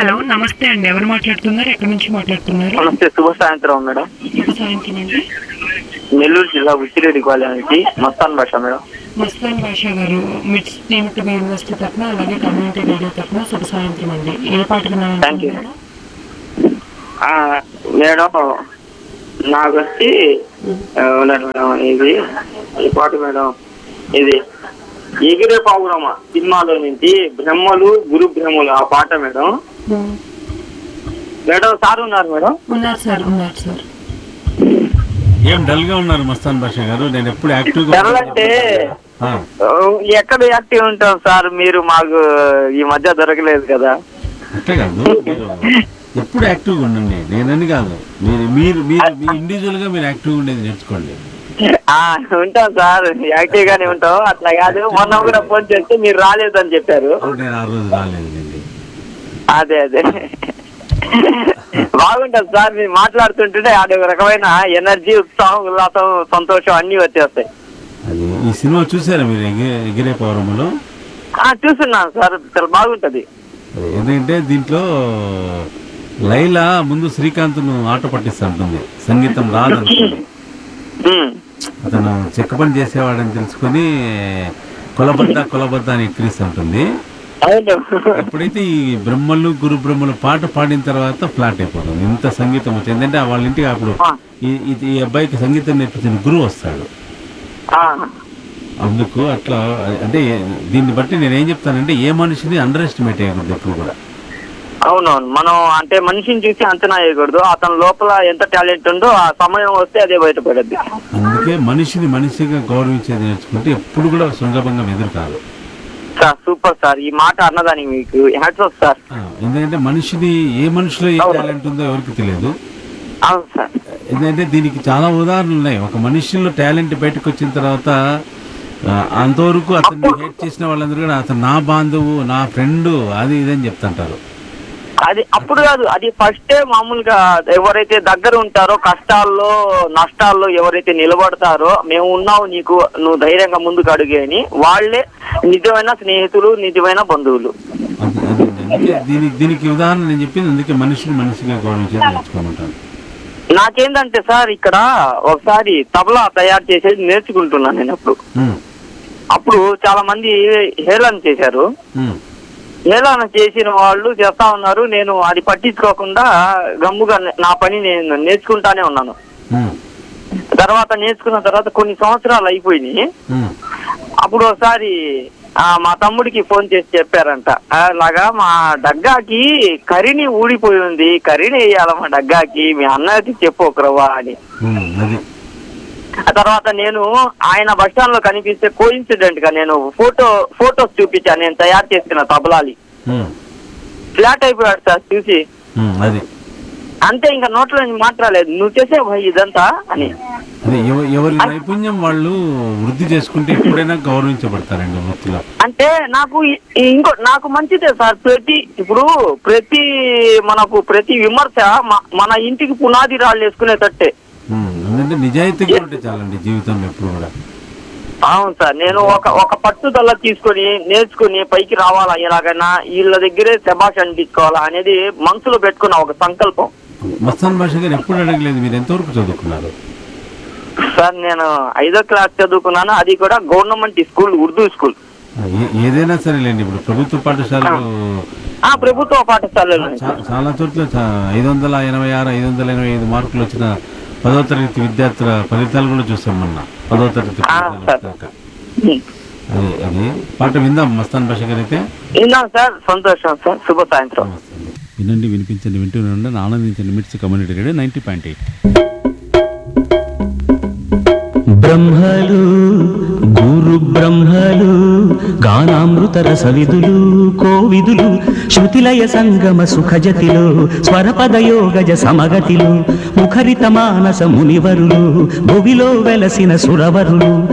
Hello నమస్తే అండి ఎవరు మాట్లాడుతున్నారు ఎక్కడి నుంచి మాట్లాడుతున్నారు నమస్తే శుభ సాయంత్రం మేడం శుభ సాయంత్రం అండి నెల్లూరు జిల్లా ఉచ్చిరెడ్డి కాలేజ్ నుంచి మస్తాన్ భాష మేడం మస్తాన్ భాషా గారు మిడ్స్ టీమ్ట్ యూనివర్సిటీ తరఫున అలాగే కమ్యూనిటీ రేడియో తరఫున శుభ సాయంత్రం అండి ఏ పాట Thank you. ఆ, మేడం నాకు వచ్చి ఆ, ఉండండి మేడం ఇది ఈ పాట మేడం ఇది ఎగిరే పావురమ్మ సినిమాలో నుంచి బ్రహ్మలు గురు బ్రహ్మలు ఆ పాట మేడం మేడం సార్ ఉన్నారు మేడం ఉన్నారు సార్ ఉన్నారు సార్ ఏం డల్ గా ఉన్నారు మస్తాన్ బాషా గారు నేను ఎప్పుడు యాక్టివ్ గా తెల్లంటే ఆ, ఆ, ఎక్కడ యాక్టివ్ ఉంటాం సార్ మీరు మాకు ఈ మధ్య దొరకలేదు కదా అట్లే కాదు మీరు ఎప్పుడు యాక్టివ్ గా ఉండండి నేనని కాదు మీరు మీరు మీరు మీ ఇండివిజువల్ గా మీరు యాక్టివ్ ఉండేది నేర్చుకోండి ఆ, ఉంటాం సార్ యాక్టివ్ గానే ఉంటాం అట్లా కాదు మొన్న కూడా ఫోన్ చేస్తే మీరు రాలేదని చెప్పారు అప్పుడు నేను ఆ రోజు రాలేదండి అదే అదే బాగుంటది సార్ మీరు మాట్లాడుతుంటుంటే అది ఒక రకమైన ఎనర్జీ ఉత్సాహం ఉల్లాసం సంతోషం అన్ని వచ్చేస్తాయి అది ఈ సినిమా చూసారా మీరు ఎగి- ఎగిరే పౌరములో ఆ చూస్తున్నాను సార్ చాలా బాగుంటది అది ఎందుకంటే దీంట్లో లైలా ముందు శ్రీకాంత్ను ఆట పట్టిస్తూ ఉంటుంది సంగీతం రాదనుకుంది ఉమ్. అతను చెక్క పని చేసేవాడని తెలుసుకొని కొలబద్ద కొలబద్ద అని ఎక్కిరిస్తూ ఉంటుంది అవును ఎప్పుడైతే ఈ బ్రహ్మలు గురు బ్రహ్మలు పాట పాడిన తర్వాత ఫ్లాట్ అయిపోతుంది ఇంత సంగీతం వచ్చింది ఎందుకంటే వాళ్ళ ఇంటికి అప్పుడు ఆ, ఈ- ఈ- ఈ అబ్బాయికి సంగీతం నేర్పించిన గురువు వస్తాడు ఆ, అందుకు అట్లా అంటే దీన్ని బట్టి నేను ఏం చెప్తానంటే ఏ మనిషిని అండర్ ఎస్టిమేట్ చేయకూడదు ఎప్పుడు కూడా అవునవును మనం అంటే మనిషిని చూసి అంచనా వేయకూడదు అతని లోపల ఎంత టాలెంట్ ఉందో ఆ సమయం వస్తే అదే బయటపడద్ది అందుకే మనిషిని మనిషిగా గౌరవించేది నేర్చుకుంటే ఎప్పుడు కూడా శృంగభంగం ఎదురు కాదు సార్ సూపర్ సార్ ఈ మాట అన్నదానికి మీకు హ్యాట్స్ ఆఫ్ సార్ ఆ, ఎందుకంటే మనిషిని ఏ మనిషిలో ఏ టాలెంట్ ఉందో ఎవరికి తెలియదు అవును సార్ ఎందుకంటే దీనికి చాలా ఉదాహరణలు ఉన్నాయి ఒక మనిషిలో టాలెంట్ బయటకు వచ్చిన తర్వాత ఆ, అంతవరకు అతన్ని హేట్ చేసిన వాళ్ళందరూ కూడా అతను నా బాంధవు నా ఫ్రెండ్ అది ఇదని చెప్తుంటారు అది అప్పుడు కాదు అది ఫస్టే మామూలుగా ఎవరైతే దగ్గర ఉంటారో కష్టాల్లో నష్టాల్లో ఎవరైతే నిలబడతారో మేము ఉన్నావు నీకు నువ్వు ధైర్యంగా ముందుకు అడుగు అని వాళ్ళే నిజమైన స్నేహితులు నిజమైన బంధువులు అది అది అందుకే దీనికి దీనికి ఉదాహరణ నేను చెప్పింది అందుకే మనిషిని మనిషిగా గౌరవించేది నేర్చుకోమంటాను నాకేందంటే సార్ ఇక్కడ ఒకసారి తబలా తయారు చేసేది నేర్చుకుంటున్నాను నేను అప్పుడు ఉమ్, అప్పుడు చాలా మంది హేళన చేశారు ఉమ్, హేళన చేసిన వాళ్ళు చేస్తా ఉన్నారు నేను అది పట్టించుకోకుండా గమ్ముగా నా పని నేను నేర్చుకుంటానే ఉన్నాను ఉమ్, తర్వాత నేర్చుకున్న తర్వాత కొన్ని సంవత్సరాలు అయిపోయినాయి ఉమ్, అప్పుడు ఒకసారి ఆ, మా తమ్ముడికి ఫోన్ చేసి చెప్పారంట "ఆ, అలాగా మా డగ్గాకి కరిని ఊడిపోయి ఉంది కరిని వేయాల మా డగ్గాకి మీ అన్నకి చెప్పు ఒకరవ్వా అని ఉమ్, అది ఆ తర్వాత నేను ఆయన బస్ స్టాండ్ లో కనిపిస్తే కోఇన్సిడెంట్ గా నేను ఫోటో ఫోటోస్ చూపించాను నేను తయారు చేసిన తబలాలి ఉమ్, ఫ్లాట్ అయిపోయాడు సార్ చూసి ఉమ్, అది అంతే ఇంకా నోట్లో నుంచి మాట్లాడలేదు నువ్వు చేసే ఇదంతా అని అదే ఎవ- ఎవరి నైపుణ్యం వాళ్ళు వృద్ధి చేసుకుంటే ఎప్పుడైనా గౌరవించబడతారండి వృత్తిలో అంటే నాకు ఇ- ఇంకో నాకు మంచిదే సార్ ప్రతి ఇప్పుడు ప్రతి మనకు ప్రతి విమర్శ మ- మన ఇంటికి పునాది రాళ్ళు వేసుకునేటట్టే ఉమ్, ఎందుకంటే నిజాయితీగా ఉంటే చాలండి జీవితంలో ఎప్పుడు కూడా అవును సార్ నేను ఒక ఒక పట్టుదల తీసుకొని నేర్చుకుని పైకి రావాలా ఎలాగైనా వీళ్ళ దగ్గరే శబాష్ అనిపించుకోవాలా అనేది మనసులో పెట్టుకున్న ఒక సంకల్పం మస్తాన్ భాష గారు ఎప్పుడు అడగలేదు మీరు ఎంతవరకు చదువుకున్నారు సార్ నేను ఐదో క్లాస్ చదువుకున్నాను అది కూడా గవర్నమెంట్ స్కూల్ ఉర్దూ స్కూల్ ఏ- ఏదైనా సరేలేండి ఇప్పుడు ప్రభుత్వ పాఠశాలలు ఆ ప్రభుత్వ పాఠశాలలో చా- చాలా చోట్ల చా- ఐదు వందల ఎనభై ఆరు ఐదు వందల ఎనభై ఐదు మార్కులు వచ్చిన పదో తరగతి విద్యార్థుల ఫలితాలు కూడా చూసాం మొన్న పదో తరగతి ఆ, ఫలితాలు సార్. వచ్చాక అది అది పాట విందాం మస్తాన్ భాష గారు అయితే విన్నాం సార్ సంతోషం సార్ శుభ సాయంత్రం నమస్తే అండి. వినండి వినిపించండి వింటూనే ఉండండి ఆనందించండి MITS community radio ninety point eight బ్రహ్మలు గురు బ్రహ్మలు గానామృత రసవిదులు కోవిదులు శృతిలయ సంగమ సుఖజతిలో స్వరపద యోగజ సమగతిలో ముఖరిత మానస మునివరులు భువిలో వెలసిన సురవరులు